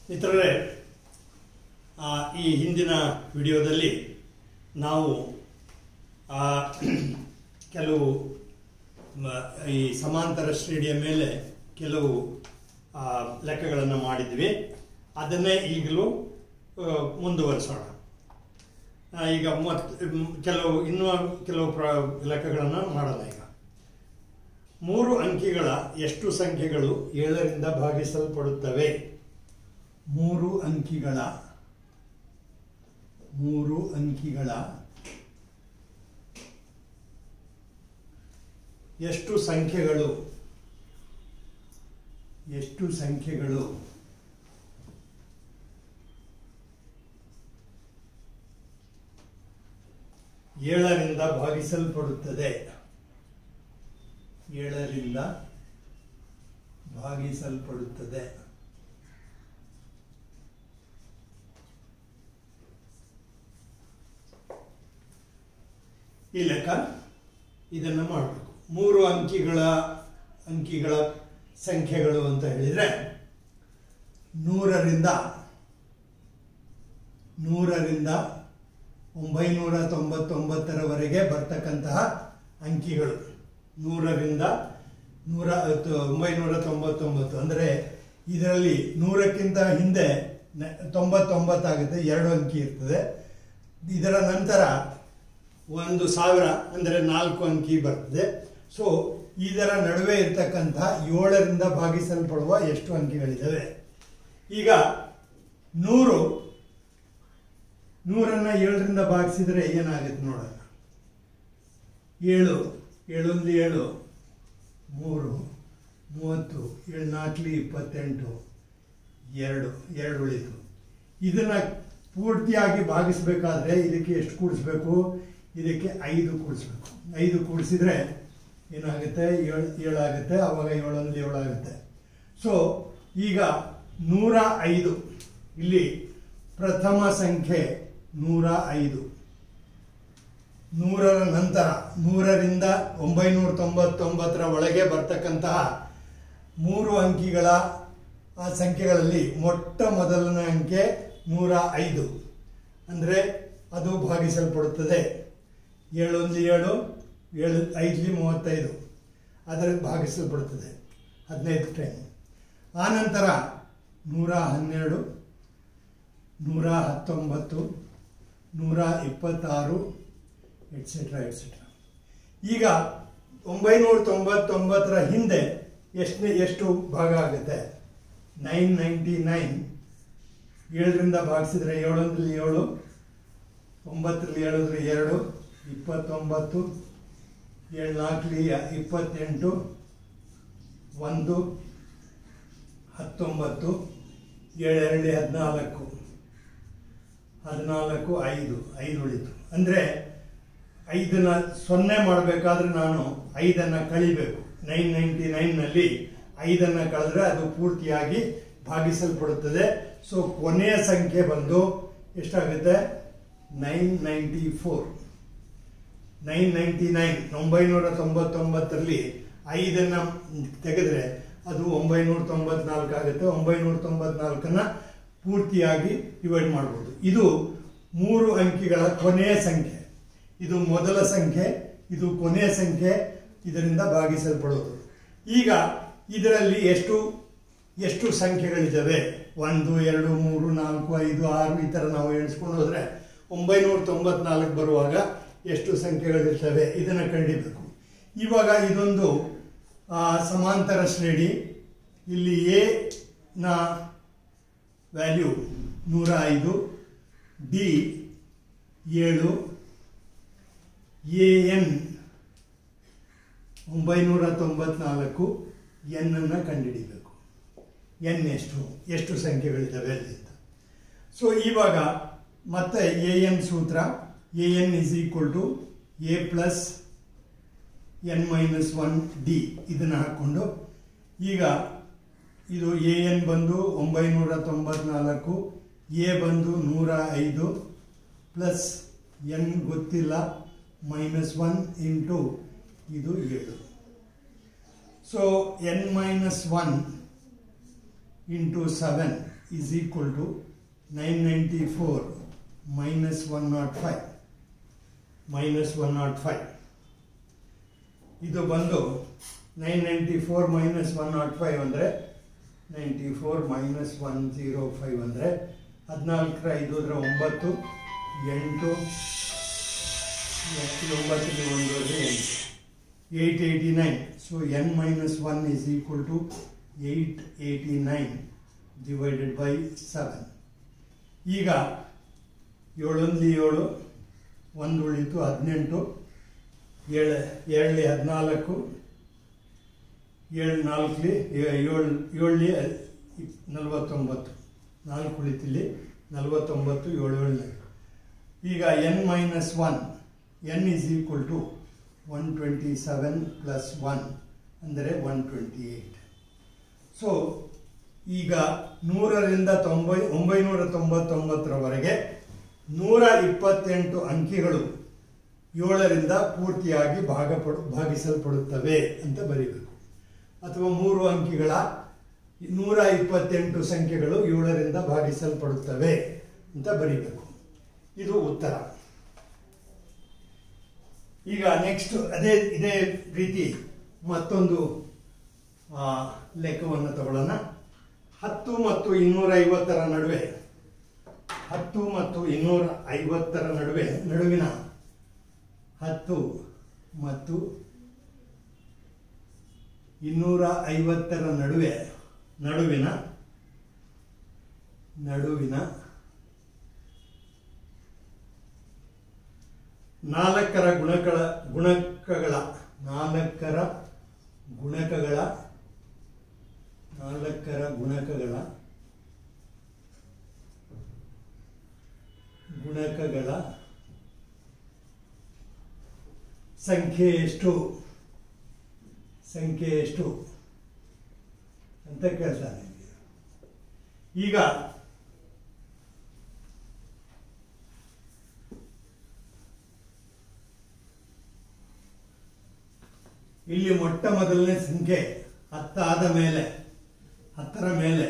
ಮಿತ್ರರೇ ಆ, ಈ ಹಿಂದಿನ ವಿಡಿಯೋದಲ್ಲಿ ನಾವು ಆ, ಕೆಲವು ಮ- ಈ ಸಮಾಂತರ ಶ್ರೇಣಿಯ ಮೇಲೆ ಕೆಲವು ಆ, ಲೆಕ್ಕಗಳನ್ನು ಮಾಡಿದ್ವಿ ಅದನ್ನೇ ಈಗಲೂ ಆ, ಮುಂದುವರಿಸೋಣ ಆ, ಈಗ ಮತ್ ಮ್, ಕೆಲವು ಇನ್ನೂ ಕೆಲವು ಪ್ರ ಲೆಕ್ಕಗಳನ್ನು ಮಾಡೋಣ ಈಗ ಮೂರು ಅಂಕಿಗಳ ಎಷ್ಟು ಸಂಖ್ಯೆಗಳು ಏಳರಿಂದ ಭಾಗಿಸಲ್ಪಡುತ್ತವೆ ಮೂರು ಅಂಕಿಗಳ ಮೂರು ಅಂಕಿಗಳ ಎಷ್ಟು ಸಂಖ್ಯೆಗಳು ಎಷ್ಟು ಸಂಖ್ಯೆಗಳು ಏಳರಿಂದ ಭಾಗಿಸಲ್ಪಡುತ್ತದೆ ಏಳರಿಂದ ಭಾಗಿಸಲ್ಪಡುತ್ತದೆ ಈ ಲೆಕ್ಕ ಇದನ್ನು ಮಾಡಬೇಕು ಮೂರು ಅಂಕಿಗಳ ಅಂಕಿಗಳ ಸಂಖ್ಯೆಗಳು ಅಂತ ಹೇಳಿದರೆ ನೂರರಿಂದ ನೂರರಿಂದ ಒಂಬೈನೂರ ತೊಂಬತ್ತೊಂಬತ್ತರವರೆಗೆ ಬರ್ತಕ್ಕಂತಹ ಅಂಕಿಗಳು ನೂರರಿಂದ ನೂರ ಹತ್ತು- ಒಂಬೈನೂರ ತೊಂಬತ್ತೊಂಬತ್ತು ಅಂದರೆ ಇದರಲ್ಲಿ ನೂರಕ್ಕಿಂತ ಹಿಂದೆ ನ- ತೊಂಬತ್ತೊಂಬತ್ತಾಗುತ್ತೆ ಎರಡು ಅಂಕಿ ಇರ್ತದೆ ಇದರ ನಂತರ ಒಂದು ಸಾವಿರ ಅಂದರೆ ನಾಲ್ಕು ಅಂಕಿ ಬರ್ತದೆ ಸೊ ಇದರ ನಡುವೆ ಇರ್ತಕ್ಕಂಥ ಏಳರಿಂದ ಭಾಗಿಸಲ್ಪಡುವ ಎಷ್ಟು ಅಂಕಿಗಳಿದ್ದಾವೆ ಈಗ ನೂರು ನೂರನ್ನ ಏಳರಿಂದ ಭಾಗಿಸಿದ್ರೆ ಏನಾಗುತ್ತೆ ನೋಡೋಣ ಏಳು ಏಳೊಂದು ಏಳು ಮೂರು ಮೂವತ್ತು ಏಳು ನಾಲ್ಕಲಿ ಇಪ್ಪತ್ತೆಂಟು ಎರಡು ಎರಡು ಉಳಿತು ಇದನ್ನ ಪೂರ್ತಿಯಾಗಿ ಭಾಗಿಸ್ಬೇಕಾದ್ರೆ ಇದಕ್ಕೆ ಎಷ್ಟು ಕೂಡಿಸ್ಬೇಕು ಇದಕ್ಕೆ ಐದು ಕೂಡಿಸ್ಬೇಕು ಐದು ಕೂಡಿಸಿದ್ರೆ ಏನಾಗುತ್ತೆ ಏಳು ಏಳಾಗುತ್ತೆ ಆವಾಗ ಏಳೊಂದು ಏಳಾಗುತ್ತೆ ಸೊ ಈಗ ನೂರ ಐದು ಇಲ್ಲಿ ಪ್ರಥಮ ಸಂಖ್ಯೆ ನೂರ ಐದು ನೂರರ ನಂತರ ನೂರರಿಂದ ಒಂಬೈನೂರ ತೊಂಬತ್ತೊಂಬತ್ತರ ಒಳಗೆ ಬರ್ತಕ್ಕಂತಹ ಮೂರು ಅಂಕಿಗಳ ಆ ಸಂಖ್ಯೆಗಳಲ್ಲಿ ಮೊಟ್ಟ ಮೊದಲನೇ ಅಂಕೆ ನೂರ ಐದು ಅಂದರೆ ಅದು ಭಾಗಿಸಲ್ಪಡುತ್ತದೆ ಏಳೊಂದು ಏಳು ಏಳು ಐದಲಿ ಮೂವತ್ತೈದು ಅದರ ಭಾಗಿಸಲ್ಪಡುತ್ತದೆ ಹದಿನೈದು ಟೈಮ್ ಆನಂತರ ನೂರ ಹನ್ನೆರಡು ನೂರ ಹತ್ತೊಂಬತ್ತು ನೂರ ಇಪ್ಪತ್ತಾರು ಎಟ್ಸೆಟ್ರಾ ಎಟ್ಸೆಟ್ರಾ ಈಗ ಒಂಬೈನೂರ ತೊಂಬತ್ತೊಂಬತ್ತರ ಹಿಂದೆ ಎಷ್ಟನೇ ಎಷ್ಟು ಭಾಗ ಆಗುತ್ತೆ ನೈನ್ ನೈಂಟಿ ನೈನ್ ಏಳರಿಂದ ಭಾಗಿಸಿದ್ರೆ ಏಳೊಂದರಲ್ಲಿ ಏಳು ಒಂಬತ್ತರಲ್ಲಿ ಏಳಿದ್ರೆ ಎರಡು ಇಪ್ಪತ್ತೊಂಬತ್ತು ಏಳು ನಾಲ್ಕಲಿ ಇಪ್ಪತ್ತೆಂಟು ಒಂದು ಹತ್ತೊಂಬತ್ತು ಏಳೆರಡು ಹದಿನಾಲ್ಕು ಹದಿನಾಲ್ಕು ಐದು ಐದು ಉಳಿತು ಅಂದರೆ ಐದನ್ನ ಸೊನ್ನೆ ಮಾಡಬೇಕಾದ್ರೆ ನಾನು ಐದನ್ನು ಕಳಿಬೇಕು ನೈನ್ ನೈಂಟಿ ನೈನ್ನಲ್ಲಿ ಐದನ್ನು ಕಳೆದ್ರೆ ಅದು ಪೂರ್ತಿಯಾಗಿ ಭಾಗಿಸಲ್ಪಡುತ್ತದೆ ಸೊ ಕೊನೆಯ ಸಂಖ್ಯೆ ಬಂದು ಎಷ್ಟಾಗುತ್ತೆ nine ninety four nine ninety nine ಒಂಬೈನೂರ ತೊಂಬತ್ತೊಂಬತ್ತರಲ್ಲಿ ಐದನ್ನು ತೆಗೆದ್ರೆ ಅದು ಒಂಬೈನೂರ ತೊಂಬತ್ನಾಲ್ಕು ಆಗುತ್ತೆ ಒಂಬೈನೂರ ತೊಂಬತ್ನಾಲ್ಕನ್ನು ಪೂರ್ತಿಯಾಗಿ ಡಿವೈಡ್ ಮಾಡ್ಬೋದು ಇದು ಮೂರು ಅಂಕಿಗಳ ಕೊನೆಯ ಸಂಖ್ಯೆ ಇದು ಮೊದಲ ಸಂಖ್ಯೆ ಇದು ಕೊನೆಯ ಸಂಖ್ಯೆ ಇದರಿಂದ ಭಾಗಿಸಲ್ಪಡೋದು ಈಗ ಇದರಲ್ಲಿ ಎಷ್ಟು ಎಷ್ಟು ಸಂಖ್ಯೆಗಳಿದ್ದಾವೆ ಒಂದು ಎರಡು ಮೂರು ನಾಲ್ಕು ಐದು ಆರು ಈ ಥರ ನಾವು ಎಣಿಸ್ಕೊಂಡು ಹೋದರೆ ಒಂಬೈನೂರ ತೊಂಬತ್ನಾಲ್ಕು ಬರುವಾಗ ಎಷ್ಟು ಸಂಖ್ಯೆಗಳಿರ್ತವೆ ಇದನ್ನು ಕಂಡಿಬೇಕು ಇವಾಗ ಇದೊಂದು ಆ, ಸಮಾಂತರ ಶ್ರೇಣಿ ಇಲ್ಲಿ ಎ ನ ವ್ಯಾಲ್ಯೂ ನೂರ ಐದು ಡಿ ಏಳು ಎ ಎನ್ ಒಂಬೈನೂರ ತೊಂಬತ್ನಾಲ್ಕು ಎನ್ ಅನ್ನು ಕಂಡುಹಿಡಿಬೇಕು ಎನ್ ಎಷ್ಟು ಎಷ್ಟು ಸಂಖ್ಯೆಗಳಿದ್ದಾವೆ ಅಲ್ಲಿ ಅಂತ ಸೊ ಇವಾಗ ಮತ್ತೆ ಎ ಎನ್ ಸೂತ್ರ A N is equal to A plus N minus one D ಇದನ್ನು ಹಾಕ್ಕೊಂಡು ಈಗ ಇದು ಎ ಎನ್ ಬಂದು ಒಂಬೈನೂರ ತೊಂಬತ್ನಾಲ್ಕು ಎ ಬಂದು ನೂರ ಐದು ಪ್ಲಸ್ ಎನ್ ಗೊತ್ತಿಲ್ಲ ಮೈನಸ್ ಒನ್ ಇಂಟು ಇದು ಏಳು so N minus one into seven is equal to nine ninety four minus one not five minus one not five ಇದು ಬಂದು nine ninety four minus one not five ಅಂದರೆ ninety four minus one zero five ಅಂದರೆ ಹದಿನಾಲ್ಕರ ಐದೋದ್ರ ಒಂಬತ್ತು ಎಂಟು ಎಂಟು ಒಂಬತ್ತಿಗೆ ಒಂದು ಅಂದರೆ ಎಂಟು eight eighty nine so N minus one is equal to eight eighty nine divided by seven ಈಗ ಏಳೊಂದು ಏಳು ಒಂದು ಉಳಿತು ಹದಿನೆಂಟು ಏಳು ಏಳಲಿ ಹದಿನಾಲ್ಕು ಏಳು ನಾಲ್ಕಲಿ ಏಳು ಏಳಲಿ ನಲವತ್ತೊಂಬತ್ತು ನಾಲ್ಕು ಉಳಿತಿಲ್ಲಿ ನಲವತ್ತೊಂಬತ್ತು ಏಳು ಏಳನೇ ಈಗ N minus one N is equal to one twenty seven plus one ಅಂದರೆ ಒನ್ ಟ್ವೆಂಟಿ ಏಯ್ಟ್ ಸೊ ಈಗ ನೂರರಿಂದ ತೊಂಬೈ ಒಂಬೈನೂರ ತೊಂಬತ್ತೊಂಬತ್ತರವರೆಗೆ ನೂರ ಇಪ್ಪತ್ತೆಂಟು ಅಂಕಿಗಳು ಏಳರಿಂದ ಪೂರ್ತಿಯಾಗಿ ಭಾಗಪಡು ಭಾಗಿಸಲ್ಪಡುತ್ತವೆ ಅಂತ ಬರೀಬೇಕು ಅಥವಾ ಮೂರು ಅಂಕಿಗಳ ನೂರ ಇಪ್ಪತ್ತೆಂಟು ಸಂಖ್ಯೆಗಳು ಏಳರಿಂದ ಭಾಗಿಸಲ್ಪಡುತ್ತವೆ ಅಂತ ಬರೀಬೇಕು ಇದು ಉತ್ತರ ಈಗ ನೆಕ್ಸ್ಟ್ ಅದೇ ಇದೇ ರೀತಿ ಮತ್ತೊಂದು ಆ, ಲೆಕ್ಕವನ್ನು ತಗೊಳ್ಳೋಣ ಹತ್ತು ಮತ್ತು ಇನ್ನೂರ ಐವತ್ತರ ನಡುವೆ ಹತ್ತು ಮತ್ತು ಇನ್ನೂರ ಐವತ್ತರ ನಡುವೆ ನಡುವಿನ ಹತ್ತು ಮತ್ತು ಇನ್ನೂರ ಐವತ್ತರ ನಡುವೆ ನಡುವಿನ ನಡುವಿನ ನಾಲ್ಕರ ಗುಣಕಗಳ ಗುಣಕಗಳ ನಾಲ್ಕರ ಗುಣಕಗಳ ನಾಲ್ಕರ ಗುಣಕಗಳ ಗುಣಕಗಳ ಸಂಖ್ಯೆ ಎಷ್ಟು ಸಂಖ್ಯೆ ಎಷ್ಟು ಅಂತ ಕೇಳ್ತಾನೆ ಈಗ ಇಲ್ಲಿ ಮೊಟ್ಟ ಮೊದಲನೇ ಸಂಖ್ಯೆ ಹತ್ತಾದ ಮೇಲೆ ಹತ್ತರ ಮೇಲೆ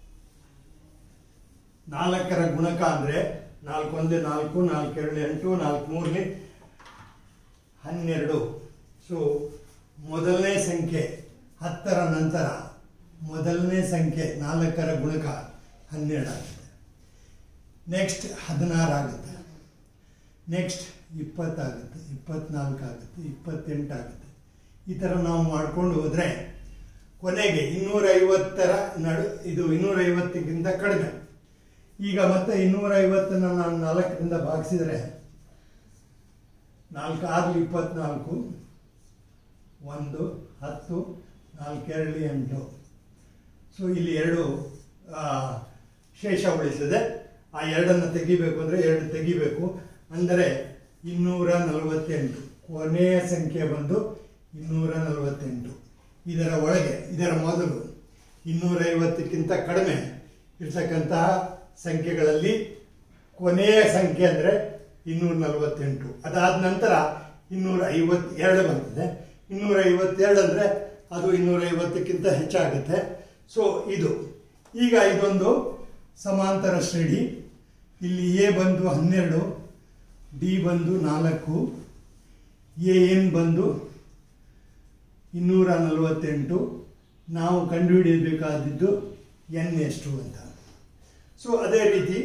ನಾಲ್ಕರ ಗುಣಕ ಅಂದ್ರೆ ನಾಲ್ಕು ಒಂದೇ ನಾಲ್ಕು ನಾಲ್ಕು ಎರಡು ಎಂಟು ನಾಲ್ಕು ಮೂರನೇ ಹನ್ನೆರಡು ಸೊ ಮೊದಲನೇ ಸಂಖ್ಯೆ ಹತ್ತರ ನಂತರ ಮೊದಲನೇ ಸಂಖ್ಯೆ ನಾಲ್ಕರ ಗುಣಕ ಹನ್ನೆರಡು ಆಗುತ್ತೆ ನೆಕ್ಸ್ಟ್ ಹದಿನಾರು ಆಗುತ್ತೆ ನೆಕ್ಸ್ಟ್ ಇಪ್ಪತ್ತಾಗುತ್ತೆ ಇಪ್ಪತ್ನಾಲ್ಕು ಆಗುತ್ತೆ ಇಪ್ಪತ್ತೆಂಟು ಆಗುತ್ತೆ ಈ ಥರ ನಾವು ಮಾಡ್ಕೊಂಡು ಹೋದರೆ ಕೊನೆಗೆ ಇನ್ನೂರ ಐವತ್ತರ ನಡು ಇದು ಇನ್ನೂರ ಐವತ್ತಕ್ಕಿಂತ ಕಡಿಮೆ ಈಗ ಮತ್ತೆ ಇನ್ನೂರ ಐವತ್ತನ್ನು ನಾನು ನಾಲ್ಕರಿಂದ ಭಾಗಿಸಿದರೆ ನಾಲ್ಕು ಆರು ಇಪ್ಪತ್ನಾಲ್ಕು ಒಂದು ಹತ್ತು ನಾಲ್ಕೆರಡು ಎಂಟು ಸೊ ಇಲ್ಲಿ ಎರಡು ಆ, ಶೇಷ ಉಳಿಸಿದೆ ಆ ಎರಡನ್ನು ತೆಗಿಬೇಕು ಅಂದರೆ ಎರಡು ತೆಗಿಬೇಕು ಅಂದರೆ ಇನ್ನೂರ ನಲವತ್ತೆಂಟು ಕೊನೆಯ ಸಂಖ್ಯೆ ಬಂದು ಇನ್ನೂರ ನಲವತ್ತೆಂಟು ಇದರ ಒಳಗೆ ಇದರ ಮೊದಲು ಇನ್ನೂರೈವತ್ತಕ್ಕಿಂತ ಕಡಿಮೆ ಇರ್ತಕ್ಕಂತಹ ಸಂಖ್ಯೆಗಳಲ್ಲಿ ಕೊನೆಯ ಸಂಖ್ಯೆ ಅಂದರೆ ಇನ್ನೂರ ನಲವತ್ತೆಂಟು ಅದಾದ ನಂತರ ಇನ್ನೂರ ಐವತ್ತೆರಡು ಬರ್ತದೆ ಇನ್ನೂರ ಐವತ್ತೆರಡು ಅಂದರೆ ಅದು ಇನ್ನೂರ ಐವತ್ತಕ್ಕಿಂತ ಹೆಚ್ಚಾಗುತ್ತೆ ಸೊ ಇದು ಈಗ ಇದೊಂದು ಸಮಾಂತರ ಶ್ರೇಣಿ ಇಲ್ಲಿ ಎ ಬಂದು ಹನ್ನೆರಡು ಡಿ ಬಂದು ನಾಲ್ಕು ಎ ಎನ್ ಬಂದು ಇನ್ನೂರ ನಲವತ್ತೆಂಟು ನಾವು ಕಂಡುಹಿಡಿಯಬೇಕಾದದ್ದು ಎನ್ ಎಷ್ಟು ಅಂತ ಸೊ ಅದೇ ರೀತಿ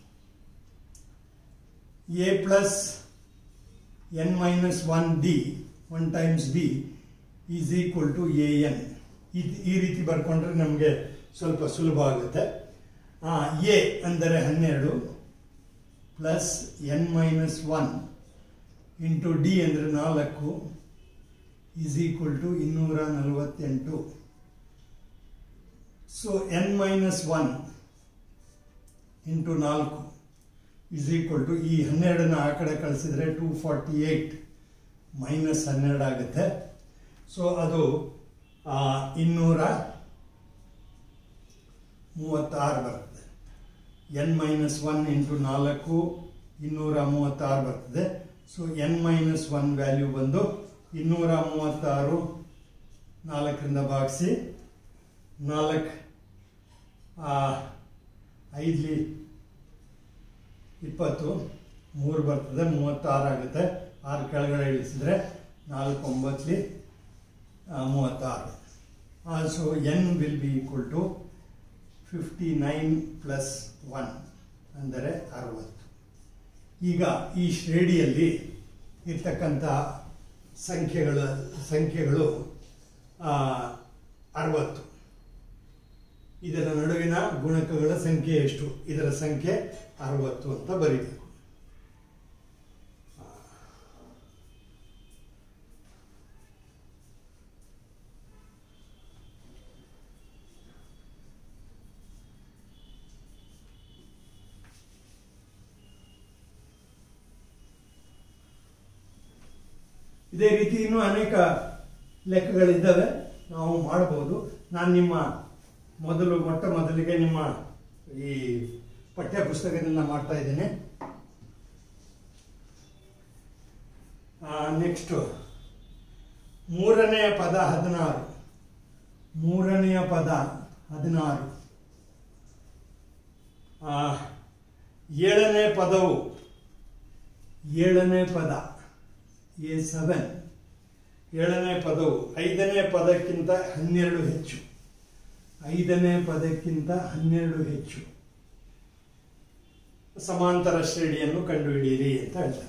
a plus N minus one d one times d is equal to a n ಈ ರೀತಿ ಬರ್ಕೊಂಡ್ರೆ ನಮಗೆ ಸ್ವಲ್ಪ ಸುಲಭ ಆಗುತ್ತೆ ಎ ಅಂದರೆ ಹನ್ನೆರಡು plus N minus one into d ಅಂದರೆ ನಾಲ್ಕು ಈಸ್ ಈಕ್ವಲ್ ಟು ಇನ್ನೂರ ನಲವತ್ತೆಂಟು so N minus one into ನಾಲ್ಕು ಇಸ್ ಈಕ್ವಲ್ ಟು ಈ ಹನ್ನೆರಡನ್ನ ಆ ಕಡೆ ಕಳಿಸಿದ್ರೆ ಟೂ ಫಾರ್ಟಿ ಏಯ್ಟ್ ಮೈನಸ್ ಹನ್ನೆರಡು ಆಗುತ್ತೆ ಸೊ ಅದು ಆ, ಇನ್ನೂರ ಮೂವತ್ತಾರು ಬರ್ತದೆ ಎನ್ ಮೈನಸ್ ಒನ್ ಇಂಟು ನಾಲ್ಕು ಇನ್ನೂರ ಮೂವತ್ತಾರು ಬರ್ತದೆ so N minus one value ಬಂದು ಇನ್ನೂರ ಮೂವತ್ತಾರು ನಾಲ್ಕರಿಂದ ಭಾಗಿಸಿ ನಾಲ್ಕು ಐದಲಿ ಇಪ್ಪತ್ತು ಮೂರು ಬರ್ತದೆ ಮೂವತ್ತಾರು ಆಗುತ್ತೆ ಆರು ಕೆಳಗಡೆ ಇಳಿಸಿದ್ರೆ ನಾಲ್ಕು ಒಂಬತ್ತಲಿ ಮೂವತ್ತಾರು also n will be equal to fifty nine plus one ಅಂದರೆ ಅರವತ್ತು ಈಗ ಈ ಶ್ರೇಣಿಯಲ್ಲಿ ಇರ್ತಕ್ಕಂಥ ಸಂಖ್ಯೆಗಳ ಸಂಖ್ಯೆಗಳು ಆ, ಅರವತ್ತು ಇದರ ನಡುವಿನ ಗುಣಕಗಳ ಸಂಖ್ಯೆ ಎಷ್ಟು ಇದರ ಸಂಖ್ಯೆ ಅರವತ್ತು ಅಂತ ಬರೀಬೇಕು ಇದೇ ರೀತಿ ಇನ್ನೂ ಅನೇಕ ಲೆಕ್ಕಗಳಿದ್ದಾವೆ ನಾವು ಮಾಡಬಹುದು ನಾನು ನಿಮ್ಮ ಮೊದಲು ಮೊಟ್ಟ ಮೊದಲಿಗೆ ನಿಮ್ಮ ಈ ಪಠ್ಯ ಪುಸ್ತಕದಿಂದ ಮಾಡ್ತಾ ಇದ್ದೇನೆ ನೆಕ್ಸ್ಟ್ ಮೂರನೆಯ ಪದ ಹದಿನಾರು ಮೂರನೆಯ ಪದ ಹದಿನಾರು ಆ, ಏಳನೇ ಪದವು ಏಳನೇ ಪದ ಎ ಸೆವೆನ್ ಏಳನೇ ಪದವು ಐದನೇ ಪದಕ್ಕಿಂತ ಹನ್ನೆರಡು ಹೆಚ್ಚು ಐದನೇ ಪದಕ್ಕಿಂತ ಹನ್ನೆರಡು ಹೆಚ್ಚು ಸಮಾಂತರ ಶ್ರೇಣಿಯನ್ನು ಕಂಡುಹಿಡಿಯಿರಿ ಅಂತ ಹೇಳ್ತಾರೆ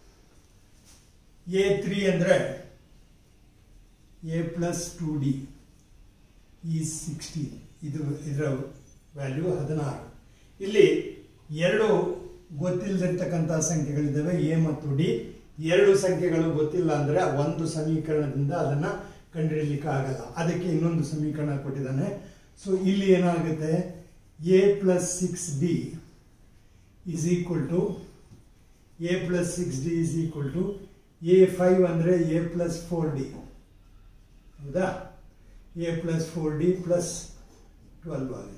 ಎ ತ್ರೀ ಅಂದರೆ ಎ ಪ್ಲಸ್ ಟು ಡಿ ಈ ಸಿಕ್ಸ್ಟೀನ್ ಇದು ಇದರ ವ್ಯಾಲ್ಯೂ ಹದಿನಾರು ಇಲ್ಲಿ ಎರಡು ಗೊತ್ತಿಲ್ಲದಿರ್ತಕ್ಕಂಥ ಸಂಖ್ಯೆಗಳಿದ್ದಾವೆ ಎ ಮತ್ತು ಡಿ ಎರಡು ಸಂಖ್ಯೆಗಳು ಗೊತ್ತಿಲ್ಲ ಅಂದರೆ ಒಂದು ಸಮೀಕರಣದಿಂದ ಅದನ್ನು ಕಂಡುಹಿಡಲಿಕ್ಕೆ ಆಗಲ್ಲ ಅದಕ್ಕೆ ಇನ್ನೊಂದು ಸಮೀಕರಣ ಕೊಟ್ಟಿದ್ದಾನೆ ಸೊ ಇಲ್ಲಿ ಏನಾಗುತ್ತೆ a plus six d is equal to A plus six d is equal to a five ಅಂದರೆ ಎ ಪ್ಲಸ್ ಫೋರ್ ಡಿ ಹೌದಾ a plus four d plus twelve ಆಗುತ್ತೆ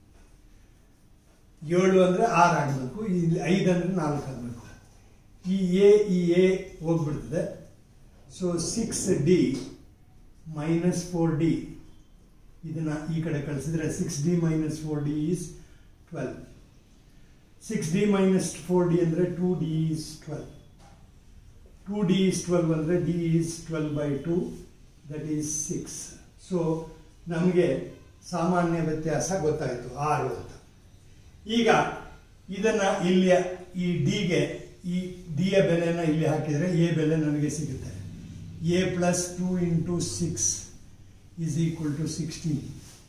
ಏಳು ಅಂದರೆ ಆರು ಆಗಬೇಕು ಇಲ್ಲಿ ಐದು ಅಂದರೆ ನಾಲ್ಕು ಆಗಬೇಕು ಈ ಎ ಈ ಎ ಹೋಗ್ಬಿಡ್ತದೆ so six d minus four d ಇದನ್ನು ಈ ಕಡೆ ಕಳಿಸಿದ್ರೆ six d minus four d is twelve six d minus four d ಅಂದರೆ two d is twelve two d is twelve ಅಂದರೆ d is twelve by two that is six so ನಮಗೆ ಸಾಮಾನ್ಯ ವ್ಯತ್ಯಾಸ ಗೊತ್ತಾಯಿತು ಆರು ಅಂತ ಈಗ ಇದನ್ನ ಇಲ್ಲಿ ಈ ಡಿಗೆ ಈ ಡಿಯ ಬೆಲೆನ ಇಲ್ಲಿ ಹಾಕಿದರೆ ಎ ಬೆಲೆ ನಮಗೆ ಸಿಗುತ್ತೆ a plus two into six is equal to sixteen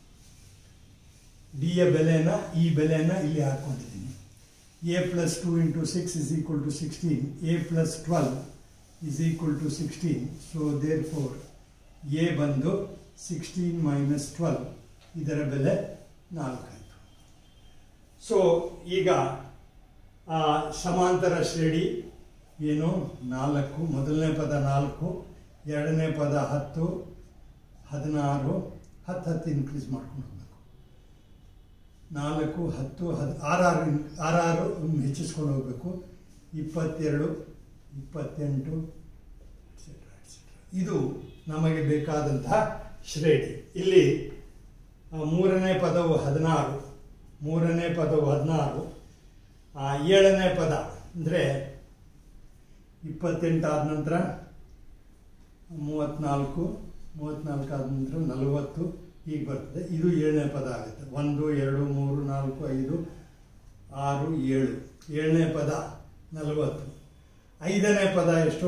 ಡಿಯ ಬೆಲೆನ ಈ ಬೆಲೆನ ಇಲ್ಲಿ ಹಾಕೊಂಡಿದ್ದೀನಿ a plus two into six is equal to sixteen a plus twelve is equal to sixteen so therefore a ಬಂದು ಸಿಕ್ಸ್ಟೀನ್ ಮೈನಸ್ ಟ್ವೆಲ್ವ್ ಇದರ ಬೆಲೆ ನಾಲ್ಕಾಯಿತು so ಈಗ ಆ, ಸಮಾಂತರ ಶ್ರೇಣಿ ಏನು ನಾಲ್ಕು ಮೊದಲನೇ ಪದ ನಾಲ್ಕು ಎರಡನೇ ಪದ ಹತ್ತು ಹದಿನಾರು ಹತ್ತು ಹತ್ತು ಇನ್ಕ್ರೀಸ್ ಮಾಡ್ಕೊಂಡು ಹೋಗ್ಬೇಕು ನಾಲ್ಕು ಹತ್ತು ಹದ್ ಆರಾರು ಇನ್- ಆರಾರು ಹೆಚ್ಚಿಸ್ಕೊಂಡು ಹೋಗ್ಬೇಕು ಇಪ್ಪತ್ತೆರಡು ಇಪ್ಪತ್ತೆಂಟು ಎಟ್ಸೆಟ್ರಾ ಎಟ್ಸೆಟ್ರಾ ಇದು ನಮಗೆ ಬೇಕಾದಂತಹ ಶ್ರೇಣಿ ಇಲ್ಲಿ ಆ, ಮೂರನೇ ಪದವು ಹದಿನಾರು ಮೂರನೇ ಪದವು ಹದಿನಾರು ಆ, ಏಳನೇ ಪದ ಅಂದರೆ ಇಪ್ಪತ್ತೆಂಟು ಆದ ನಂತರ ಮೂವತ್ತ್ನಾಲ್ಕು ಮೂವತ್ತ್ನಾಲ್ಕು ಆದ ನಂತರ ನಲವತ್ತು ಹೀಗೆ ಬರ್ತದೆ ಇದು ಏಳನೇ ಪದ ಆಗುತ್ತೆ ಒಂದು ಎರಡು ಮೂರು ನಾಲ್ಕು ಐದು ಆರು ಏಳು ಏಳನೇ ಪದ ನಲವತ್ತು ಐದನೇ ಪದ ಎಷ್ಟು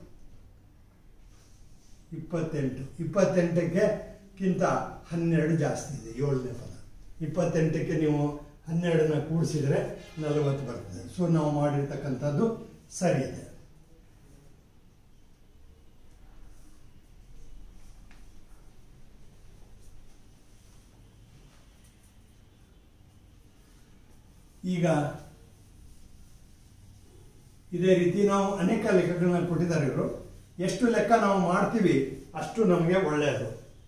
ಇಪ್ಪತ್ತೆಂಟು ಇಪ್ಪತ್ತೆಂಟಕ್ಕೆ ಕ್ಕಿಂತ ಹನ್ನೆರಡು ಜಾಸ್ತಿ ಇದೆ ಏಳನೇ ಪದ ಇಪ್ಪತ್ತೆಂಟಕ್ಕೆ ನೀವು ಹನ್ನೆರಡನ್ನ ಕೂಡಿಸಿದರೆ ನಲವತ್ತು ಬರ್ತದೆ ಸೊ ನಾವು ಮಾಡಿರ್ತಕ್ಕಂಥದ್ದು ಸರಿ ಇದೆ ಈಗ ಇದೇ ರೀತಿ ನಾವು ಅನೇಕ ಲೆಕ್ಕಗಳನ್ನ ಕೊಟ್ಟಿದ್ದಾರೆ ಇವರು ಎಷ್ಟು ಲೆಕ್ಕ ನಾವು ಮಾಡ್ತೀವಿ ಅಷ್ಟು ನಮಗೆ ಒಳ್ಳೆಯದು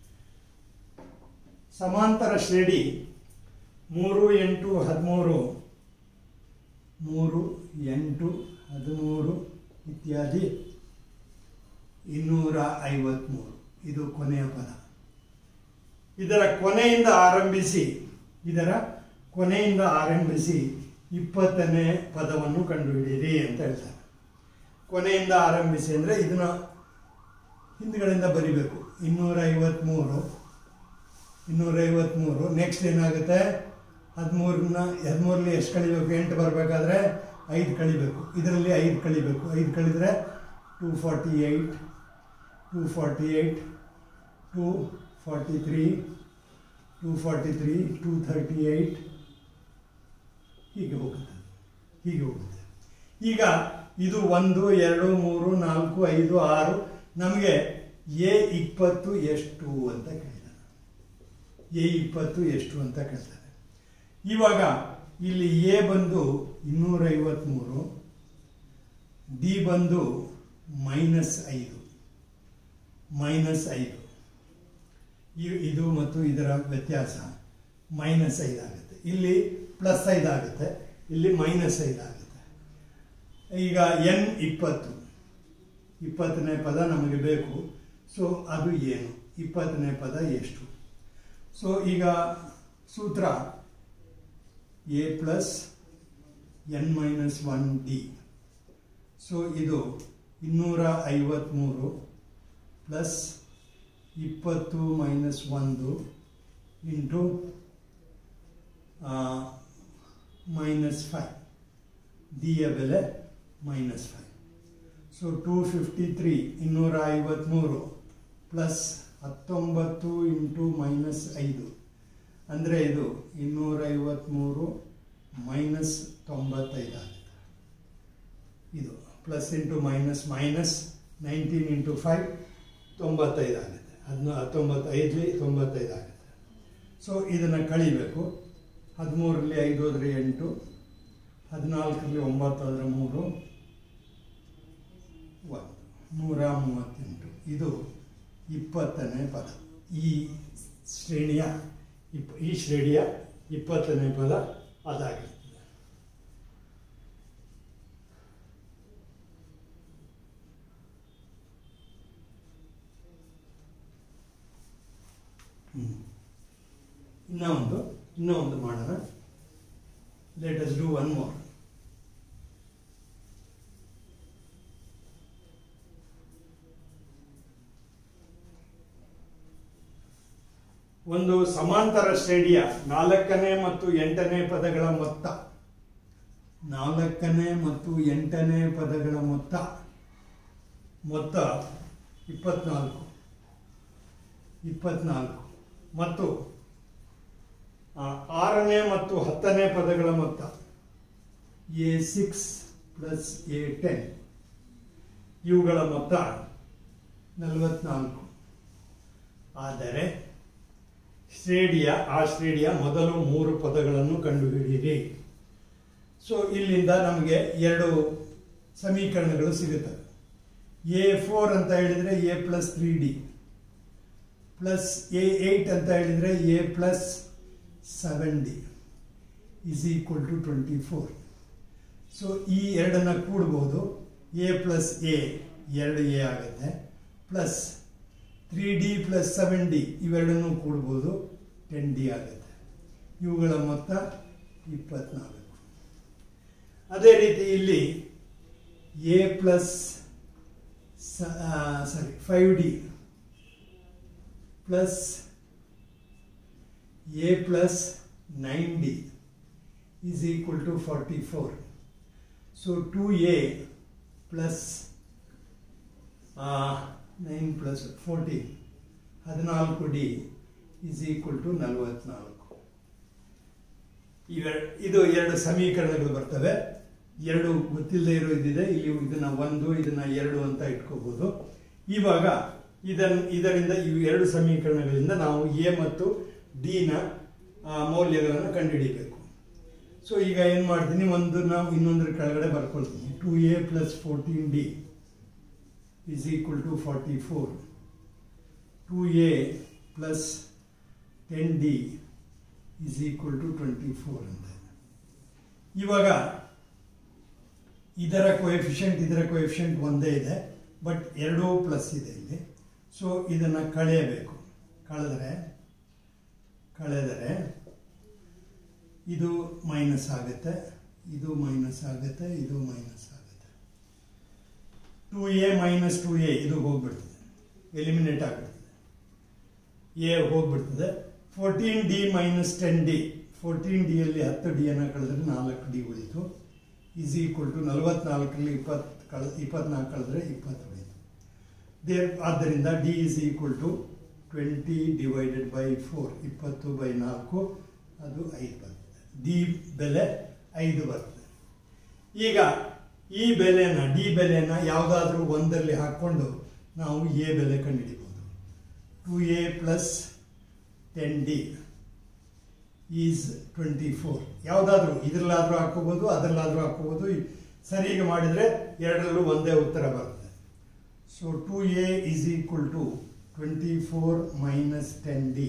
ಸಮಾಂತರ ಶ್ರೇಣಿ ಮೂರು ಎಂಟು ಹದಿಮೂರು ಮೂರು ಎಂಟು ಹದಿಮೂರು ಇತ್ಯಾದಿ ಇನ್ನೂರ ಐವತ್ತ್ಮೂರು ಇದು ಕೊನೆಯ ಪದ ಇದರ ಕೊನೆಯಿಂದ ಆರಂಭಿಸಿ ಇದರ ಕೊನೆಯಿಂದ ಆರಂಭಿಸಿ ಇಪ್ಪತ್ತನೇ ಪದವನ್ನು ಕಂಡುಹಿಡಿಯಿರಿ ಅಂತ ಹೇಳ್ತಾರೆ ಕೊನೆಯಿಂದ ಆರಂಭಿಸಿ ಅಂದರೆ ಇದನ್ನ ಹಿಂದ್ಗಡೆಯಿಂದ ಬರಿಬೇಕು ಇನ್ನೂರ ಐವತ್ತ್ಮೂರು ಇನ್ನೂರ ಐವತ್ತ್ಮೂರು ನೆಕ್ಸ್ಟ್ ಏನಾಗುತ್ತೆ ಹದಿಮೂರನ್ನ ಹದಿಮೂರಲ್ಲಿ ಎಷ್ಟು ಕಳಿಬೇಕು ಎಂಟು ಬರಬೇಕಾದ್ರೆ ಐದು ಕಳಿಬೇಕು ಇದರಲ್ಲಿ ಐದು ಕಳಿಬೇಕು ಐದು ಕಳಿದ್ರೆ two forty eight two forty eight two forty three two forty three two thirty eight ಹೀಗೆ ಹೋಗುತ್ತೆ ಹೀಗೆ ಹೋಗುತ್ತೆ ಈಗ ಇದು ಒಂದು ಎರಡು ಮೂರು ನಾಲ್ಕು ಐದು ಆರು ನಮಗೆ ಎ ಇಪ್ಪತ್ತು ಎಷ್ಟು ಅಂತ ಕೇಳಿದಾನೆ ಎ ಇಪ್ಪತ್ತು ಎಷ್ಟು ಅಂತ ಕೇಳ್ತಾರೆ ಇವಾಗ ಇಲ್ಲಿ ಎ ಬಂದು ಇನ್ನೂರ ಐವತ್ತ್ಮೂರು ಡಿ ಬಂದು ಮೈನಸ್ ಐದು ಮೈನಸ್ ಐದು ಇ- ಇದು ಮತ್ತು ಇದರ ವ್ಯತ್ಯಾಸ ಮೈನಸ್ ಐದು ಆಗುತ್ತೆ ಇಲ್ಲಿ ಪ್ಲಸ್ ಐದು ಆಗುತ್ತೆ ಇಲ್ಲಿ ಮೈನಸ್ ಐದು ಆಗುತ್ತೆ ಈಗ ಎನ್ ಇಪ್ಪತ್ತು ಇಪ್ಪತ್ತನೇ ಪದ ನಮಗೆ ಬೇಕು ಸೊ ಅದು ಏನು ಇಪ್ಪತ್ತನೇ ಪದ ಎಷ್ಟು ಸೊ ಈಗ ಸೂತ್ರ a plus N minus one d so ಇದು ಇನ್ನೂರ ಐವತ್ತ್ಮೂರು ಪ್ಲಸ್ ಇಪ್ಪತ್ತು ಮೈನಸ್ ಒಂದು ಇಂಟು ಮೈನಸ್ ಫೈವ್ ಡಿಯ ಬೆಲೆ minus five so two fifty three ಇನ್ನೂರ ಐವತ್ತ್ಮೂರು ಪ್ಲಸ್ ಹತ್ತೊಂಬತ್ತು ಇಂಟು ಮೈನಸ್ ಐದು ಅಂದರೆ ಇದು ಇನ್ನೂರ ಐವತ್ತ್ಮೂರು ಮೈನಸ್ ತೊಂಬತ್ತೈದು ಆಗುತ್ತೆ ಇದು plus into minus minus nineteen into five ತೊಂಬತ್ತೈದು ಆಗುತ್ತೆ ಹದಿನ ಹತ್ತೊಂಬತ್ತೈದಲಿ ತೊಂಬತ್ತೈದು ಆಗುತ್ತೆ ಸೊ ಇದನ್ನು ಕಳಿಬೇಕು ಹದಿಮೂರರಲ್ಲಿ ಐದು ಹೋದರೆ ಎಂಟು ಹದಿನಾಲ್ಕರಲ್ಲಿ ಒಂಬತ್ತು ಹೋದರೆ ಮೂರು ಒಂದು ನೂರ ಮೂವತ್ತೆಂಟು ಇದು ಇಪ್ಪತ್ತನೇ ಪದ ಈ ಶ್ರೇಣಿಯ ಇಪ್ ಈ ಶ್ರೇಣಿಯ ಇಪ್ಪತ್ತನೇ ಪದ ಅದಾಗಿರ್ತದೆ ಹ್ಮ್. ಇನ್ನೂ ಒಂದು ಇನ್ನೂ ಒಂದು ಮಾಡೋಣ let us do one more ಒಂದು ಸಮಾಂತರ ಶ್ರೇಣಿಯ ನಾಲ್ಕನೇ ಮತ್ತು ಎಂಟನೇ ಪದಗಳ ಮೊತ್ತ ನಾಲ್ಕನೇ ಮತ್ತು ಎಂಟನೇ ಪದಗಳ ಮೊತ್ತ ಮೊತ್ತ ಇಪ್ಪತ್ನಾಲ್ಕು ಇಪ್ಪತ್ನಾಲ್ಕು ಮತ್ತು ಆ, ಆರನೇ ಮತ್ತು ಹತ್ತನೇ ಪದಗಳ ಮೊತ್ತ a six plus a ten ಇವುಗಳ ಮೊತ್ತ ನಲವತ್ನಾಲ್ಕು ಆದರೆ ಶ್ರೇಣಿಯ ಆ ಶ್ರೇಣಿಯ ಮೊದಲು ಮೂರು ಪದಗಳನ್ನು ಕಂಡುಹಿಡಿಯಿರಿ ಸೊ ಇಲ್ಲಿಂದ ನಮಗೆ ಎರಡು ಸಮೀಕರಣಗಳು ಸಿಗುತ್ತವೆ ಎ ಫೋರ್ ಅಂತ ಹೇಳಿದರೆ a plus three d plus a eight ಅಂತ ಹೇಳಿದರೆ a plus seven d is equal to twenty four so ಈ ಎರಡನ್ನು ಕೂಡ್ಬೋದು ಎ ಪ್ಲಸ್ ಎ ಎರಡು ಎ ಆಗುತ್ತೆ plus three d plus seven d ಇವೆರಡನ್ನೂ ಕೂಡ್ಬೋದು ಟೆನ್ ಡಿ ಆಗುತ್ತೆ ಇವುಗಳ ಮೊತ್ತ ಇಪ್ಪತ್ನಾಲ್ಕು ಅದೇ ರೀತಿ ಇಲ್ಲಿ a plus sorry five d plus a plus nine d is equal to forty four so two A plus nine plus fourteen ಹದಿನಾಲ್ಕು ಡಿ ಈಸ್ ಈಕ್ವಲ್ ಟು ನಲವತ್ನಾಲ್ಕು ಇವೆ ಇದು ಎರಡು ಸಮೀಕರಣಗಳು ಬರ್ತವೆ ಎರಡು ಗೊತ್ತಿಲ್ಲದೆ ಇರೋ ಇದಿದೆ ಇಲ್ಲಿ ಇದನ್ನ ಒಂದು ಇದನ್ನ ಎರಡು ಅಂತ ಇಟ್ಕೋಬಹುದು ಇವಾಗ ಇದನ್ ಇದರಿಂದ ಇವು ಎರಡು ಸಮೀಕರಣಗಳಿಂದ ನಾವು ಎ ಮತ್ತು ಡಿನ ಮೌಲ್ಯಗಳನ್ನು ಕಂಡುಹಿಡಿಬೇಕು ಸೊ ಈಗ ಏನು ಮಾಡ್ತೀನಿ ಒಂದು ನಾವು ಇನ್ನೊಂದರ ಕೆಳಗಡೆ ಬರ್ಕೊಳ್ತೀನಿ two A plus fourteen d is equal to 44. 2a plus 10d is equal to 24 ಅಂತ ಇವಾಗ ಇದರ ಕೋಎಫಿಷಿಯಂಟ್ ಇದರ ಕೋಎಫಿಷಿಯಂಟ್ ಒಂದೇ ಇದೆ ಬಟ್ ಎರಡೂ ಪ್ಲಸ್ ಇದೆ ಇಲ್ಲಿ ಸೊ ಇದನ್ನು ಕಳೆಯಬೇಕು ಕಳೆದರೆ ಕಳೆದರೆ ಇದು ಮೈನಸ್ ಆಗುತ್ತೆ ಇದು ಮೈನಸ್ ಆಗುತ್ತೆ ಇದು ಮೈನಸ್ ಆಗುತ್ತೆ two a minus two a ಇದು ಹೋಗ್ಬಿಡ್ತದೆ ಎಲಿಮಿನೇಟ್ ಆಗಿಬಿಡ್ತದೆ ಎ ಹೋಗ್ಬಿಡ್ತದೆ fourteen d minus ten d fourteen ಡಿಯಲ್ಲಿ ಹತ್ತು ಡಿಯನ್ನು ಕಳೆದ್ರೆ ನಾಲ್ಕು ಡಿ ಉಳಿತು ಈಸ್ ಈಕ್ವಲ್ ಟು ನಲವತ್ನಾಲ್ಕರಲ್ಲಿ ಇಪ್ಪತ್ತು ಕಳ ಇಪ್ಪತ್ನಾಲ್ಕು ಕಳೆದ್ರೆ ಇಪ್ಪತ್ತು ಉಳಿತು ದೇರ್ ಆದ್ದರಿಂದ d is equal to twenty divided by four ಇಪ್ಪತ್ತು ಬೈ ನಾಲ್ಕು ಅದು ಐದು ಬರ್ತದೆ ಡಿ ಬೆಲೆ ಐದು ಬರ್ತದೆ ಈಗ ಈ ಬೆಲೆನ ಡಿ ಬೆಲೆನ ಯಾವುದಾದ್ರೂ ಒಂದರಲ್ಲಿ ಹಾಕ್ಕೊಂಡು ನಾವು ಎ ಬೆಲೆ ಕಂಡುಹಿಡಿಬೋದು two A plus ten d is twenty four ಯಾವುದಾದ್ರೂ ಇದರಲ್ಲಾದರೂ ಹಾಕೋಬೋದು ಅದರಲ್ಲಾದರೂ ಹಾಕೋಬೋದು ಸರಿಗೆ ಮಾಡಿದರೆ ಎರಡರಲ್ಲೂ ಒಂದೇ ಉತ್ತರ ಬರ್ತದೆ so two a is equal to twenty four minus ten d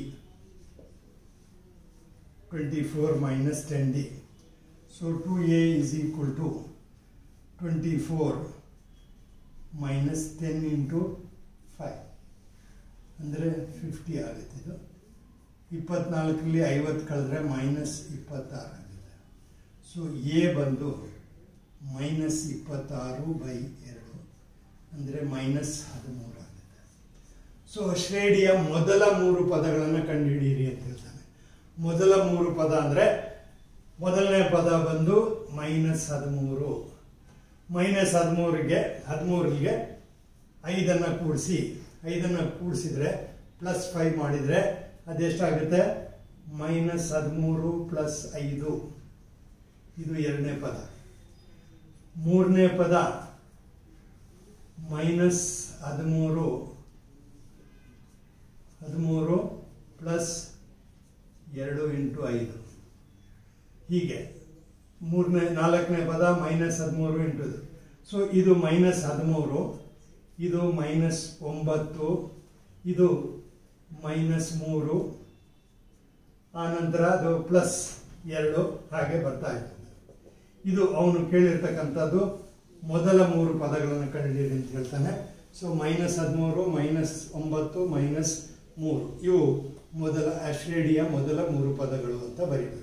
twenty four minus ten d so two a is equal to twenty four minus ten into five ಅಂದರೆ ಫಿಫ್ಟಿ ಆಗುತ್ತೆ ಇದು ಇಪ್ಪತ್ನಾಲ್ಕರಲ್ಲಿ ಐವತ್ತು ಕಳೆದ್ರೆ ಮೈನಸ್ ಇಪ್ಪತ್ತಾರು ಆಗಿದೆ ಸೊ ಎ ಬಂದು minus ಇಪ್ಪತ್ತಾರು ಬೈ ಎರಡು ಅಂದರೆ ಮೈನಸ್ ಹದಿಮೂರು ಆಗಿದೆ ಸೊ ಶ್ರೇಣಿಯ ಮೊದಲ ಮೂರು ಪದಗಳನ್ನು ಕಂಡುಹಿಡಿಯಿರಿ ಅಂತ ಹೇಳ್ತಾನೆ ಮೊದಲ ಮೂರು ಪದ ಅಂದರೆ ಮೊದಲನೇ ಪದ ಬಂದು ಮೈನಸ್ ಹದಿಮೂರು ಮೈನಸ್ ಹದಿಮೂರಿಗೆ ಹದಿಮೂರಿಗೆ ಐದನ್ನು ಕೂಡಿಸಿ ಐದನ್ನು ಕೂಡಿಸಿದ್ರೆ ಪ್ಲಸ್ ಫೈವ್ ಮಾಡಿದರೆ ಅದೆಷ್ಟಾಗುತ್ತೆ ಮೈನಸ್ ಹದಿಮೂರು ಪ್ಲಸ್ ಐದು ಇದು ಎರಡನೇ ಪದ ಮೂರನೇ ಪದ ಮೈನಸ್ ಹದಿಮೂರು ಹದಿಮೂರು ಪ್ಲಸ್ ಎರಡು ಇಂಟು ಐದು ಹೀಗೆ ಮೂರನೇ ನಾಲ್ಕನೇ ಪದ ಮೈನಸ್ ಹದಿಮೂರು ಇಂಟು ಸೊ ಇದು ಮೈನಸ್ ಹದಿಮೂರು ಇದು ಮೈನಸ್ ಒಂಬತ್ತು ಇದು ಮೈನಸ್ ಮೂರು ಆನಂತರ ಅದು ಪ್ಲಸ್ ಎರಡು ಹಾಗೆ ಬರ್ತಾ ಇರ್ತದೆ ಇದು ಅವನು ಕೇಳಿರ್ತಕ್ಕಂಥದ್ದು ಮೊದಲ ಮೂರು ಪದಗಳನ್ನು ಕಂಡುಹಿಡಿಯಿರಿ ಅಂತ ಹೇಳ್ತಾನೆ ಸೊ ಮೈನಸ್ ಹದಿಮೂರು ಮೈನಸ್ ಒಂಬತ್ತು ಮೈನಸ್ ಮೂರು ಇವು ಮೊದಲ ಶ್ರೇಣಿಯ ಮೊದಲ ಮೂರು ಪದಗಳು ಅಂತ ಬರೀಬೇಕು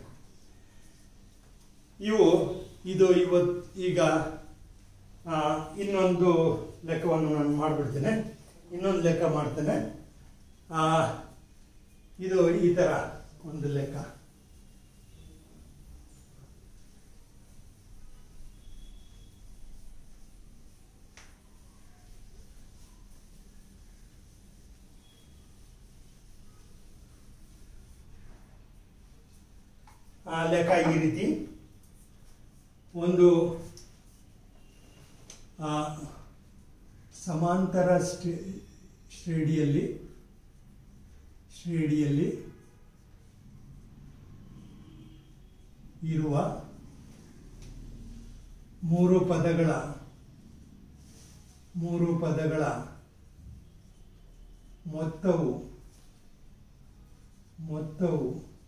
ಇವು ಇದು ಇವತ್ತು ಈಗ ಆ, ಇನ್ನೊಂದು ಲೆಕ್ಕವನ್ನು ನಾನು ಮಾಡಿಬಿಡ್ತೇನೆ ಇನ್ನೊಂದು ಲೆಕ್ಕ ಮಾಡ್ತೇನೆ ಆ, ಇದು ಈ ಥರ ಒಂದು ಲೆಕ್ಕ ಆ ಲೆಕ್ಕ ಈ ರೀತಿ ಒಂದು ಆ, ಸಮಾಂತರ ಶ್ರೇ ಶ್ರೇಣಿಯಲ್ಲಿ ಶ್ರೇಣಿಯಲ್ಲಿ ಇರುವ ಮೂರು ಪದಗಳ ಮೂರು ಪದಗಳ ಮೊತ್ತವು ಮೊತ್ತವು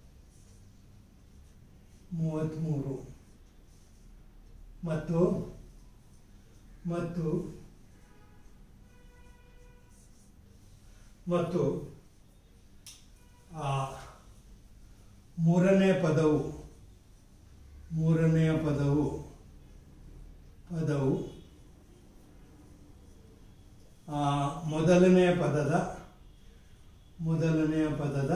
ಮೂವತ್ತ್ಮೂರು ಮತ್ತು ಮತ್ತು ಮತ್ತು ಆ ಮೂರನೇ ಪದವು ಮೂರನೆಯ ಪದವು ಪದವು ಆ ಮೊದಲನೆಯ ಪದದ ಮೊದಲನೆಯ ಪದದ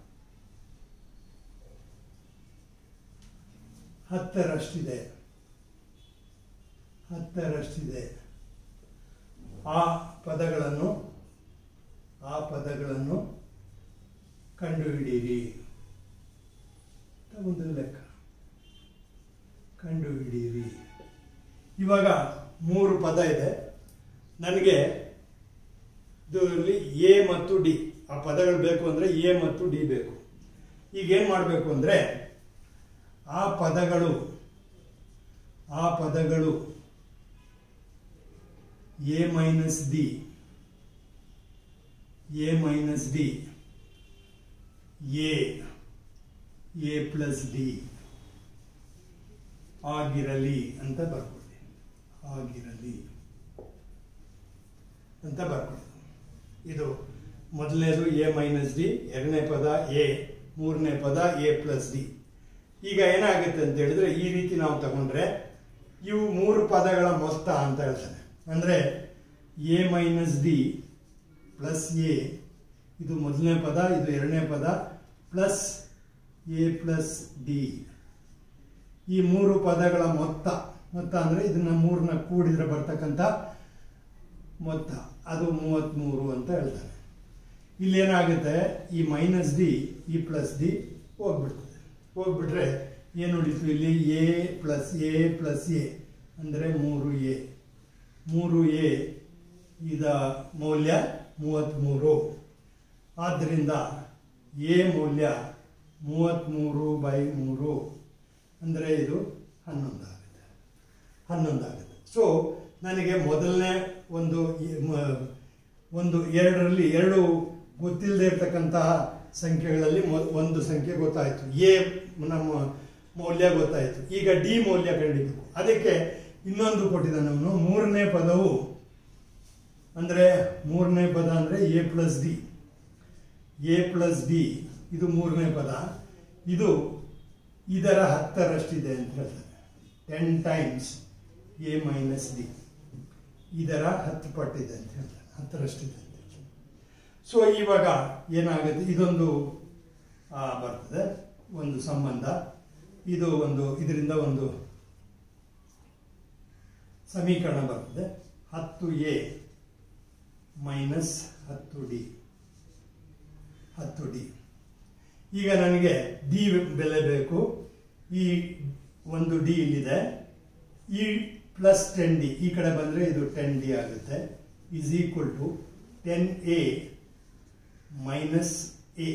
ಹತ್ತರಷ್ಟಿದೆ ಹತ್ತರಷ್ಟಿದೆ ಆ ಪದಗಳನ್ನು ಆ ಪದಗಳನ್ನು ಕಂಡುಹಿಡಿಯಿರಿ ಅಂತ ಒಂದು ಲೆಕ್ಕ ಕಂಡುಹಿಡಿಯಿರಿ ಇವಾಗ ಮೂರು ಪದ ಇದೆ ನನಗೆ ಇದರಲ್ಲಿ ಎ ಮತ್ತು ಡಿ ಆ ಪದಗಳು ಬೇಕು ಅಂದರೆ ಎ ಮತ್ತು ಡಿ ಬೇಕು ಈಗ ಏನು ಮಾಡಬೇಕು ಅಂದರೆ ಆ ಪದಗಳು ಆ ಪದಗಳು a minus d a minus d a a plus d ಆಗಿರಲಿ ಅಂತ ಬರ್ಕೊಳ್ಳಿ ಆಗಿರಲಿ ಅಂತ ಬರ್ಕೊಳ್ಳಿ ಇದು ಮೊದಲನೇದು ಎ ಮೈನಸ್ ಡಿ ಎರಡನೇ ಪದ ಎ ಮೂರನೇ ಪದ ಎ ಪ್ಲಸ್ ಡಿ ಈಗ ಏನಾಗುತ್ತೆ ಅಂತ ಹೇಳಿದ್ರೆ ಈ ರೀತಿ ನಾವು ತಗೊಂಡ್ರೆ ಇವು ಮೂರು ಪದಗಳ ಮೊತ್ತ ಅಂತ ಹೇಳ್ತಾನೆ ಅಂದರೆ a minus d plus a ಇದು ಮೊದಲನೇ ಪದ ಇದು ಎರಡನೇ ಪದ ಪ್ಲಸ್ ಎ ಪ್ಲಸ್ ಡಿ ಈ ಮೂರು ಪದಗಳ ಮೊತ್ತ ಮೊತ್ತ ಅಂದರೆ ಇದನ್ನ ಮೂರನ್ನ ಕೂಡಿದ್ರೆ ಬರ್ತಕ್ಕಂಥ ಮೊತ್ತ ಅದು ಮೂವತ್ತ್ಮೂರು ಅಂತ ಹೇಳ್ತಾರೆ ಇಲ್ಲಿ ಏನಾಗುತ್ತೆ ಈ ಮೈನಸ್ ಡಿ ಈ ಪ್ಲಸ್ ಡಿ ಹೋಗ್ಬಿಡ್ತದೆ ಹೋಗ್ಬಿಟ್ರೆ ಏನು ಉಳಿತು ಇಲ್ಲಿ a plus a plus a ಅಂದರೆ ಮೂರು ಎ ಮೂರು ಎ ಇದ ಮೌಲ್ಯ ಮೂವತ್ತ್ಮೂರು ಆದ್ದರಿಂದ ಎ ಮೌಲ್ಯ ಮೂವತ್ತ್ಮೂರು ಬೈ ಮೂರು ಅಂದರೆ ಇದು ಹನ್ನೊಂದು ಆಗುತ್ತೆ ಹನ್ನೊಂದು ಆಗುತ್ತೆ ಸೊ ನನಗೆ ಮೊದಲನೇ ಒಂದು ಈ- ಮ- ಒಂದು ಎರಡರಲ್ಲಿ ಎರಡು ಗೊತ್ತಿಲ್ಲದೆ ಇರತಕ್ಕಂತಹ ಸಂಖ್ಯೆಗಳಲ್ಲಿ ಮೊ- ಒಂದು ಸಂಖ್ಯೆ ಗೊತ್ತಾಯಿತು ಎ ನಮ್ಮ ಮೌಲ್ಯ ಗೊತ್ತಾಯಿತು ಈಗ ಡಿ ಮೌಲ್ಯ ಕಂಡಿಬೇಕು ಅದಕ್ಕೆ ಇನ್ನೊಂದು ಕೊಟ್ಟಿದ್ದಾನೆ ಅವನು ಮೂರನೇ ಪದವು ಅಂದರೆ ಮೂರನೇ ಪದ ಅಂದರೆ a plus d a plus d ಇದು ಮೂರನೇ ಪದ ಇದು ಇದರ ಹತ್ತರಷ್ಟಿದೆ ಅಂತ ಹೇಳ್ತಾರೆ ten times a minus d ಇದರ ಹತ್ತು ಪಟ್ಟಿದೆ ಅಂತ ಹೇಳ್ತಾರೆ ಹತ್ತರಷ್ಟಿದೆ ಅಂತ ಹೇಳ್ತಾರೆ ಸೊ ಇವಾಗ ಏನಾಗುತ್ತೆ ಇದೊಂದು ಆ, ಬರ್ತದೆ ಒಂದು ಸಂಬಂಧ ಇದು ಒಂದು ಇದರಿಂದ ಒಂದು ಸಮೀಕರಣ ಬರ್ತದೆ ಹತ್ತು ಎ ಮೈನಸ್ ಹತ್ತು ಡಿ ಹತ್ತು ಡಿ ಈಗ ನನಗೆ ಡಿ ಬೆಲೆ ಬೇಕು ಈ ಒಂದು ಡಿ ಇಲ್ಲಿದೆ ಈ ಪ್ಲಸ್ ಟೆನ್ ಡಿ ಈ ಕಡೆ ಬಂದರೆ ಇದು ಟೆನ್ ಡಿ ಆಗುತ್ತೆ is equal to ten a minus a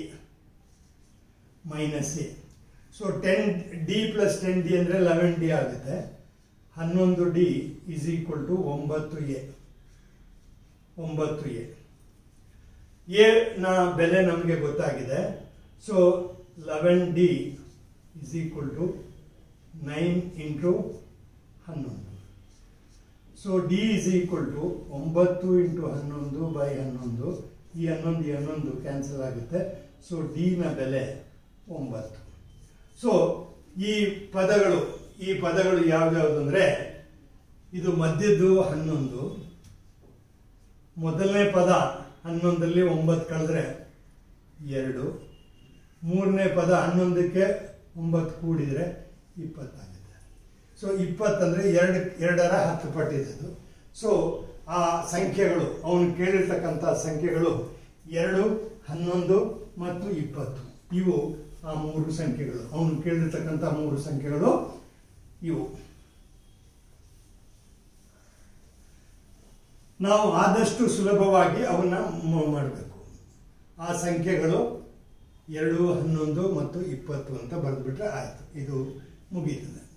minus a so ten d plus ten d ಅಂದರೆ ಲೆವೆನ್ ಡಿ ಆಗುತ್ತೆ ಹನ್ನೊಂದು ಡಿ ಈಸ್ ಈಕ್ವಲ್ ಟು ಒಂಬತ್ತು ಎ ಒಂಬತ್ತು ಎ ಎ ನ ಬೆಲೆ ನಮಗೆ ಗೊತ್ತಾಗಿದೆ so eleven d is equal to nine into ಹನ್ನೊಂದು so d is equal to ಒಂಬತ್ತು ಇಂಟು ಹನ್ನೊಂದು ಬೈ ಹನ್ನೊಂದು ಈ ಹನ್ನೊಂದು ಈ ಹನ್ನೊಂದು ಕ್ಯಾನ್ಸಲ್ ಆಗುತ್ತೆ ಸೊ ಡಿನ ಬೆಲೆ ಒಂಬತ್ತು ಸೊ ಈ ಪದಗಳು ಈ ಪದಗಳು ಯಾವ್ಯಾವುದು ಅಂದರೆ ಇದು ಮಧ್ಯದ್ದು ಹನ್ನೊಂದು ಮೊದಲನೇ ಪದ ಹನ್ನೊಂದರಲ್ಲಿ ಒಂಬತ್ತು ಕಳೆದ್ರೆ ಎರಡು ಮೂರನೇ ಪದ ಹನ್ನೊಂದಕ್ಕೆ ಒಂಬತ್ತು ಕೂಡಿದರೆ ಇಪ್ಪತ್ತಾಗುತ್ತೆ ಸೊ ಇಪ್ಪತ್ತಂದರೆ ಎರಡು ಎರಡರ ಹತ್ತು ಪಟ್ಟಿದೆ ಅದು ಸೊ ಆ ಸಂಖ್ಯೆಗಳು ಅವನು ಕೇಳಿರ್ತಕ್ಕಂಥ ಸಂಖ್ಯೆಗಳು ಎರಡು ಹನ್ನೊಂದು ಮತ್ತು ಇಪ್ಪತ್ತು ಇವು ಆ ಮೂರು ಸಂಖ್ಯೆಗಳು ಅವನು ಕೇಳಿರ್ತಕ್ಕಂಥ ಮೂರು ಸಂಖ್ಯೆಗಳು ಇವು ನಾವು ಆದಷ್ಟು ಸುಲಭವಾಗಿ ಅವನ್ನ ಮಾಡಬೇಕು ಆ ಸಂಖ್ಯೆಗಳು ಎರಡು ಹನ್ನೊಂದು ಮತ್ತು ಇಪ್ಪತ್ತು ಅಂತ ಬರೆದ್ಬಿಟ್ರೆ ಆಯಿತು ಇದು ಮುಗೀತದೆ